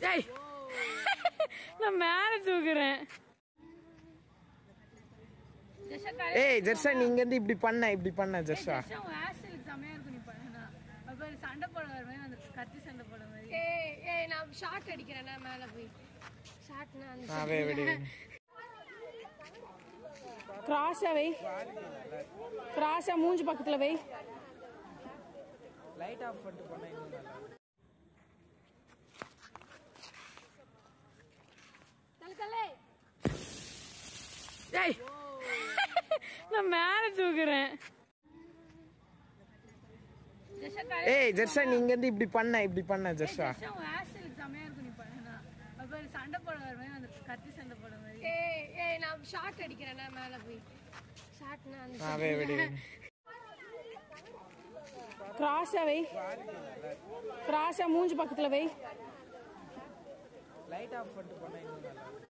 ஏய் நான் மேல தூக்குறேன் ஏய் ஜெர்ஷா நீ இங்க இருந்து இப்படி பண்ண இப்படி பண்ண ஜெர்ஷா செமையா இருக்கும் நீ பண்ணா அப்ப சண்டை போட வர மாதிரி அந்த கத்தி சண்டை போட மாதிரி ஏய் ஏய் நான் ஷார்ட் அடிக்கிறேன் நான் மேல போய் ஷார்ட்னா அந்த ஆ வே விடு கிராஸா வை கிராஸா மூஞ்சி பக்கத்துல வை லைட் ஆஃப் பண்ணிட்டு பண்ண இன்னும் நல்லா தலை தலை ஏய் நான் மேல தூக்குறேன் ஏய் ஜெர்ஷா நீ இங்க இருந்து இப்படி பண்ண இப்படி பண்ண ஜெர்ஷா செமையா இருக்கும் நீ பண்ணா அப்ப சண்டை போட வர மாதிரி அந்த கத்தி சண்டை போட மாதிரி ஏய் ஏய் நான் ஷார்ட் அடிக்கிறேன் நான் மேல போய் ஷார்ட்னா அந்த ஆ வே விடு கிராஸா வை கிராஸா மூஞ்சி பக்கத்துல வை லைட் ஆஃப் பண்ணிட்டு பண்ண இன்னும் நல்லா